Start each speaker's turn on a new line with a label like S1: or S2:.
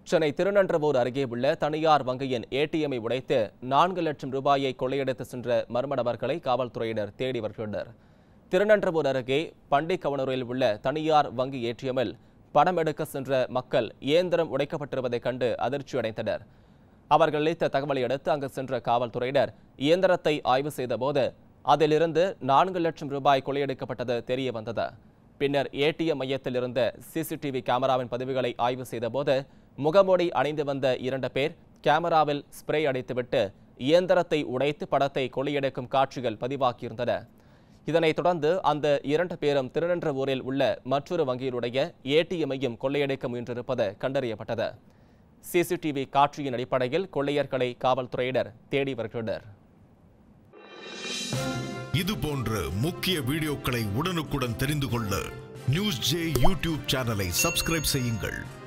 S1: சென்னை திருநன்றவூர் அருகே உள்ள தனியார் வங்கியின் ஏடிஎம்மை உடைத்து நான்கு லட்சம் ரூபாயை கொள்ளையடித்து சென்ற மர்ம நபர்களை காவல்துறையினர் தேடி வருகின்றனர் திருநன்றவூர் அருகே பண்டிகவனூரில் உள்ள தனியார் வங்கி ஏடிஎம்மில் பணம் எடுக்க சென்ற மக்கள் இயந்திரம் உடைக்கப்பட்டிருப்பதைக் கண்டு அதிர்ச்சியடைந்தனர் அவர்கள் அளித்த தகவலை அடுத்து அங்கு சென்ற காவல்துறையினர் இயந்திரத்தை ஆய்வு செய்தபோது அதிலிருந்து நான்கு லட்சம் ரூபாய் கொள்ளையடிக்கப்பட்டது தெரிய வந்தது பின்னர் ஏடிஎம் மையத்தில் இருந்த சிசிடிவி கேமராவின் பதிவுகளை ஆய்வு செய்தபோது முகமூடி அணிந்து வந்த இரண்டு பேர் கேமராவில் ஸ்ப்ரே அடித்துவிட்டு இயந்திரத்தை உடைத்து படத்தை கொள்ளையடிக்கும் காட்சிகள் பதிவாகியிருந்தன இதனைத் தொடர்ந்து அந்த இரண்டு பேரும் திருநன்றவூரில் உள்ள மற்றொரு வங்கியினுடைய ஏடிஎம்மையும் கொள்ளையடிக்க முயன்றிருப்பது கண்டறியப்பட்டது சிசிடிவி காட்சியின் அடிப்படையில் கொள்ளையர்களை காவல்துறையினர் தேடி வருகின்றனர்
S2: இது போன்ற முக்கிய வீடியோக்களை உடனுக்குடன் தெரிந்து கொள்ள நியூஸ் ஜே யூடியூப் சேனலை சப்ஸ்கிரைப் செய்யுங்கள்